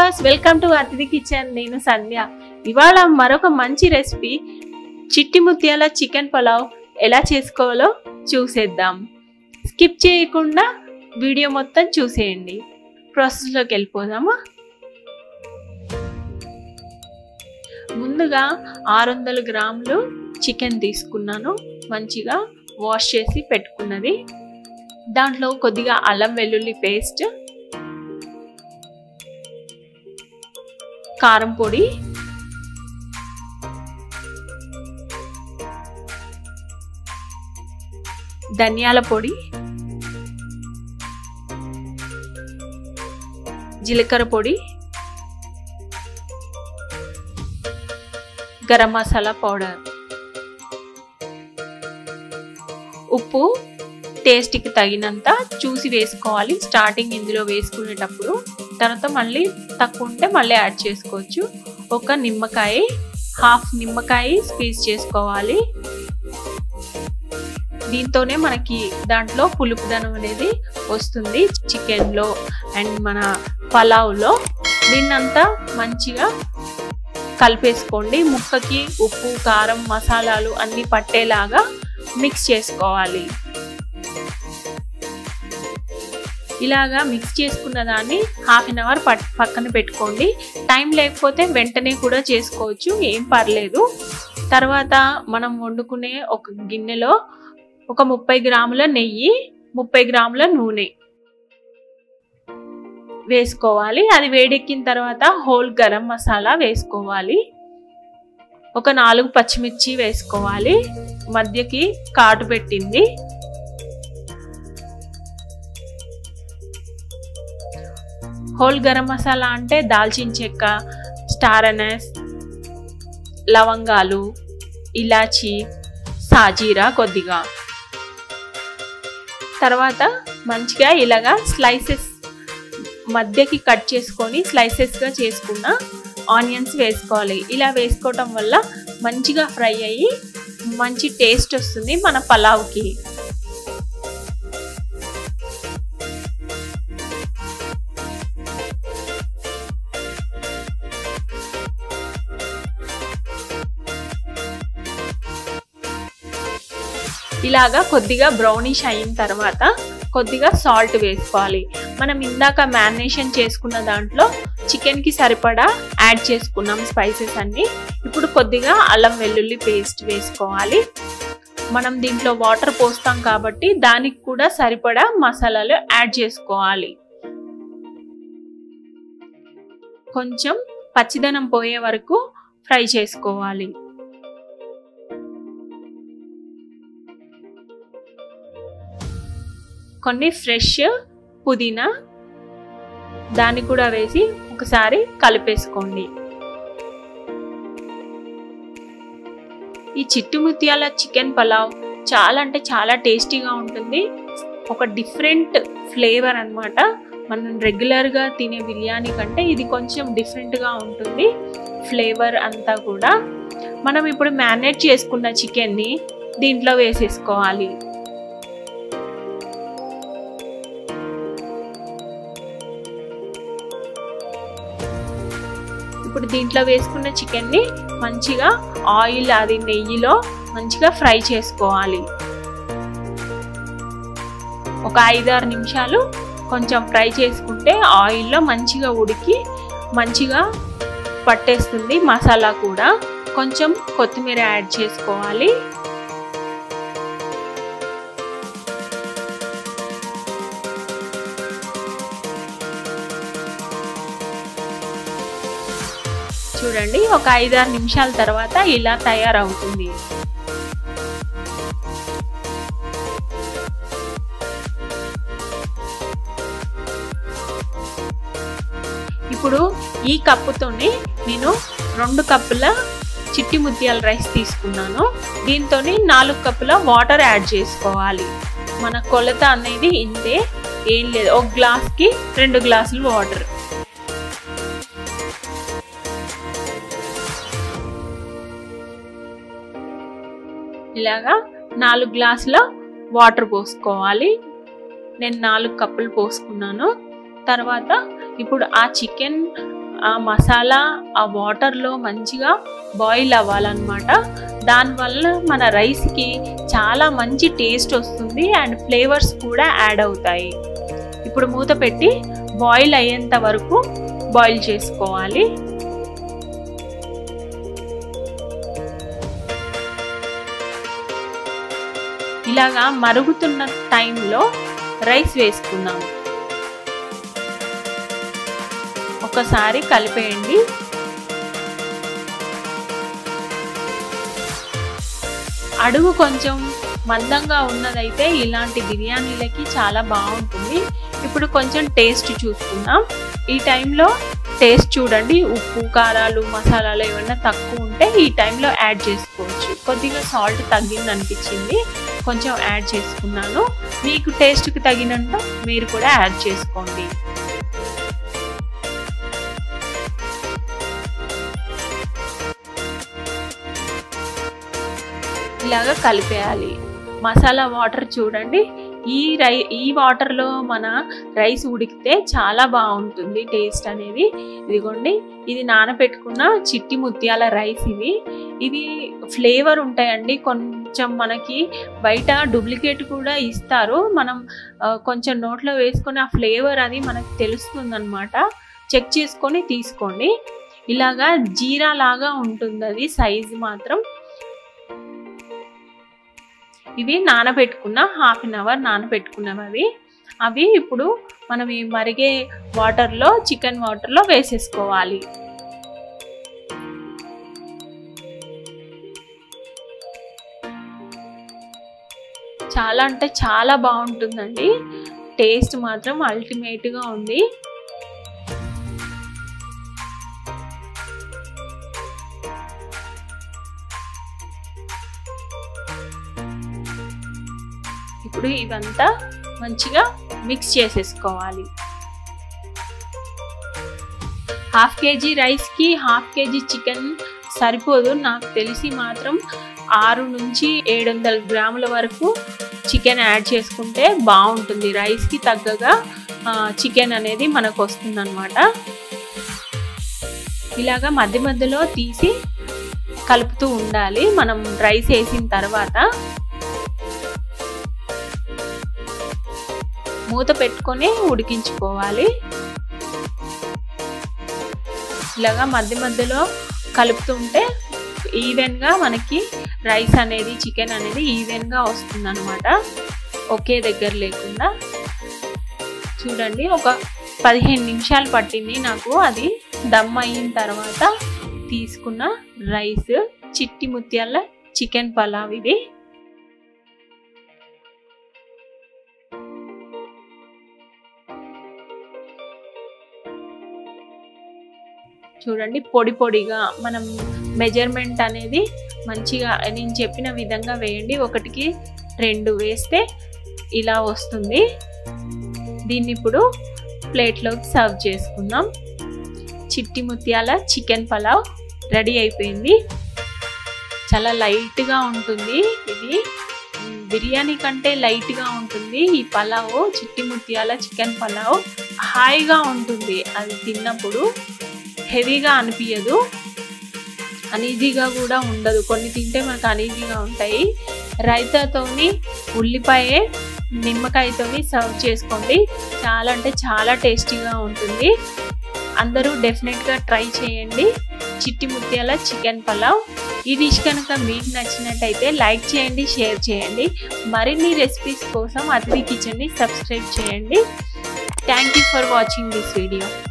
viewers welcome to Athithi kitchen నేను సంధ్య ఇవాళ మరొక మంచి రెసిపీ చిట్టి ముత్యాల చికెన్ పులావ్ ఎలా చేసుకోవాలో చూసేద్దాం స్కిప్ చేయకుండా వీడియో మొత్తం చూసేయండి ప్రాసెస్లోకి వెళ్ళిపోదామా ముందుగా ఆరు వందల గ్రాములు చికెన్ తీసుకున్నాను మంచిగా వాష్ చేసి పెట్టుకున్నది దాంట్లో కొద్దిగా అల్లం వెల్లుల్లి పేస్ట్ కారం పొడి ధనియాల పొడి జీలకర్ర పొడి గరం మసాలా పౌడర్ ఉప్పు టేస్ట్కి తగినంత చూసి వేసుకోవాలి స్టార్టింగ్ ఇందులో వేసుకునేటప్పుడు తర్వాత మళ్ళీ తక్కువ ఉంటే మళ్ళీ యాడ్ చేసుకోవచ్చు ఒక నిమ్మకాయ హాఫ్ నిమ్మకాయ స్క్వీజ్ చేసుకోవాలి దీంతోనే మనకి దాంట్లో పులుపుదనం అనేది వస్తుంది చికెన్లో అండ్ మన పలావ్లో దీన్నంతా మంచిగా కలిపేసుకోండి ముక్కకి ఉప్పు కారం మసాలాలు అన్నీ పట్టేలాగా మిక్స్ చేసుకోవాలి ఇలాగా మిక్స్ చేసుకున్న దాన్ని హాఫ్ అన్ అవర్ పక్కన పెట్టుకోండి టైం లేకపోతే వెంటనే కూడా చేసుకోవచ్చు ఏం పర్లేదు తర్వాత మనం వండుకునే ఒక గిన్నెలో ఒక ముప్పై గ్రాముల నెయ్యి ముప్పై గ్రాముల నూనె వేసుకోవాలి అది వేడెక్కిన తర్వాత హోల్ గరం మసాలా వేసుకోవాలి ఒక నాలుగు పచ్చిమిర్చి వేసుకోవాలి మధ్యకి కాటు పెట్టింది హోల్ గరం మసాలా అంటే దాల్చిన చెక్క స్టార్ అనస్ లవంగాలు ఇలాచి సాజీరా కొద్దిగా తర్వాత మంచిగా ఇలాగా స్లైసెస్ మధ్యకి కట్ చేసుకొని స్లైసెస్గా చేసుకున్న ఆనియన్స్ వేసుకోవాలి ఇలా వేసుకోవటం వల్ల మంచిగా ఫ్రై అయ్యి మంచి టేస్ట్ వస్తుంది మన పలావ్కి ఇలాగా కొద్దిగా బ్రౌనిష్ అయిన తర్వాత కొద్దిగా సాల్ట్ వేసుకోవాలి మనం ఇందాక మ్యారినేషన్ చేసుకున్న దాంట్లో చికెన్కి సరిపడా యాడ్ చేసుకున్నాం స్పైసెస్ అన్ని ఇప్పుడు కొద్దిగా అల్లం వెల్లుల్లి పేస్ట్ వేసుకోవాలి మనం దీంట్లో వాటర్ పోస్తాం కాబట్టి దానికి కూడా సరిపడా మసాలాలు యాడ్ చేసుకోవాలి కొంచెం పచ్చిదనం పోయే వరకు ఫ్రై చేసుకోవాలి కొన్ని ఫ్రెష్ పుదీనా దాన్ని కూడా వేసి ఒకసారి కలిపేసుకోండి ఈ చిట్టు ముత్యాల చికెన్ పలావ్ చాలా అంటే చాలా టేస్టీగా ఉంటుంది ఒక డిఫరెంట్ ఫ్లేవర్ అనమాట మనం రెగ్యులర్గా తినే బిర్యానీ కంటే ఇది కొంచెం డిఫరెంట్గా ఉంటుంది ఫ్లేవర్ అంతా కూడా మనం ఇప్పుడు మ్యారినేట్ చేసుకున్న చికెన్ని దీంట్లో వేసేసుకోవాలి ఇప్పుడు దీంట్లో వేసుకున్న చికెన్ని మంచిగా ఆయిల్ అది నెయ్యిలో మంచిగా ఫ్రై చేసుకోవాలి ఒక ఐదారు నిమిషాలు కొంచెం ఫ్రై చేసుకుంటే ఆయిల్లో మంచిగా ఉడికి మంచిగా పట్టేస్తుంది మసాలా కూడా కొంచెం కొత్తిమీర యాడ్ చేసుకోవాలి చూడండి ఒక ఐదారు నిమిషాల తర్వాత ఇలా తయారవుతుంది ఇప్పుడు ఈ కప్పుతోనే నేను రెండు కప్పుల చిట్టి ముత్యాల రైస్ తీసుకున్నాను దీంతో నాలుగు కప్పుల వాటర్ యాడ్ చేసుకోవాలి మన కొలత అనేది ఇంతే ఏం లేదు ఒక గ్లాస్కి రెండు గ్లాసులు వాటర్ ఇలాగా నాలుగు గ్లాసుల వాటర్ పోసుకోవాలి నేను నాలుగు కప్పులు పోసుకున్నాను తర్వాత ఇప్పుడు ఆ చికెన్ ఆ మసాలా ఆ వాటర్లో మంచిగా బాయిల్ అవ్వాలన్నమాట దానివల్ల మన రైస్కి చాలా మంచి టేస్ట్ వస్తుంది అండ్ ఫ్లేవర్స్ కూడా యాడ్ అవుతాయి ఇప్పుడు మూత పెట్టి బాయిల్ అయ్యేంత వరకు బాయిల్ చేసుకోవాలి ఇలాగా మరుగుతున్న టైంలో రైస్ వేసుకున్నాము ఒకసారి కలిపేయండి అడుగు కొంచెం మందంగా ఉన్నదైతే ఇలాంటి బిర్యానీలకి చాలా బాగుంటుంది ఇప్పుడు కొంచెం టేస్ట్ చూసుకుందాం ఈ టైంలో టేస్ట్ చూడండి ఉప్పు కారాలు మసాలాలు ఏమైనా తక్కువ ఉంటే ఈ టైంలో యాడ్ చేసుకోవచ్చు కొద్దిగా సాల్ట్ తగ్గింది అనిపించింది కొంచెం యాడ్ చేసుకున్నాను మీకు టేస్ట్కి తగినంత మీరు కూడా యాడ్ చేసుకోండి ఇలాగా కలిపేయాలి మసాలా వాటర్ చూడండి ఈ రై ఈ వాటర్లో మన రైస్ ఉడికితే చాలా బాగుంటుంది టేస్ట్ అనేది ఇదిగోండి ఇది నానబెట్టుకున్న చిట్టి ముత్యాల రైస్ ఇవి ఇవి ఫ్లేవర్ ఉంటాయండి కొంచెం మనకి బయట డూప్లికేట్ కూడా ఇస్తారు మనం కొంచెం నోట్లో వేసుకొని ఆ ఫ్లేవర్ అది మనకు తెలుస్తుంది అనమాట చెక్ చేసుకొని తీసుకోండి ఇలాగా జీరా లాగా ఉంటుంది అది సైజు మాత్రం ఇవి నానబెట్టుకున్న హాఫ్ అన్ అవర్ నానబెట్టుకున్నవి అవి అవి ఇప్పుడు మనం ఈ మరిగే వాటర్లో చికెన్ వాటర్లో వేసేసుకోవాలి చాలా అంటే చాలా బాగుంటుందండి టేస్ట్ మాత్రం అల్టిమేట్గా ఉంది ఇప్పుడు ఇదంతా మంచిగా మిక్స్ చేసేసుకోవాలి హాఫ్ కేజీ రైస్కి హాఫ్ కేజీ చికెన్ సరిపోదు నాకు తెలిసి మాత్రం ఆరు నుంచి ఏడు వందల గ్రాముల వరకు చికెన్ యాడ్ చేసుకుంటే బాగుంటుంది రైస్కి తగ్గగా చికెన్ అనేది మనకు వస్తుంది అనమాట ఇలాగా మధ్య మధ్యలో తీసి కలుపుతూ ఉండాలి మనం రైస్ వేసిన తర్వాత మూత పెట్టుకొని ఉడికించుకోవాలి ఇలాగా మధ్య మధ్యలో కలుపుతుంటే ఈవెన్గా మనకి రైస్ అనేది చికెన్ అనేది ఈవెన్గా వస్తుంది అనమాట ఒకే దగ్గర లేకుండా చూడండి ఒక పదిహేను నిమిషాలు పట్టింది నాకు అది దమ్ అయిన తర్వాత తీసుకున్న రైస్ చిట్టి ముత్యాల చికెన్ పలావ్ ఇది చూడండి పొడి పొడిగా మనం మెజర్మెంట్ అనేది మంచిగా నేను చెప్పిన విధంగా వేయండి ఒకటికి రెండు వేస్తే ఇలా వస్తుంది దీన్ని ఇప్పుడు ప్లేట్లోకి సర్వ్ చేసుకుందాం చిట్టి ముత్యాల చికెన్ పలావ్ రెడీ అయిపోయింది చాలా లైట్గా ఉంటుంది ఇది బిర్యానీ కంటే లైట్గా ఉంటుంది ఈ పలావ్ చిట్టి ముత్యాల చికెన్ పలావ్ హాయిగా ఉంటుంది అది తిన్నప్పుడు హెవీగా అనిపించదు అనీజీగా కూడా ఉండదు కొన్ని తింటే మనకు అనీజీగా ఉంటాయి రైతాతోని ఉల్లిపాయ నిమ్మకాయతోని సర్వ్ చేసుకోండి చాలా అంటే చాలా టేస్టీగా ఉంటుంది అందరూ డెఫినెట్గా ట్రై చేయండి చిట్టి ముత్యాల చికెన్ పలావ్ ఈ డిష్ కనుక మీకు నచ్చినట్టయితే లైక్ చేయండి షేర్ చేయండి మరిన్ని రెసిపీస్ కోసం అతిథి కిచెన్ని సబ్స్క్రైబ్ చేయండి thank you for watching this video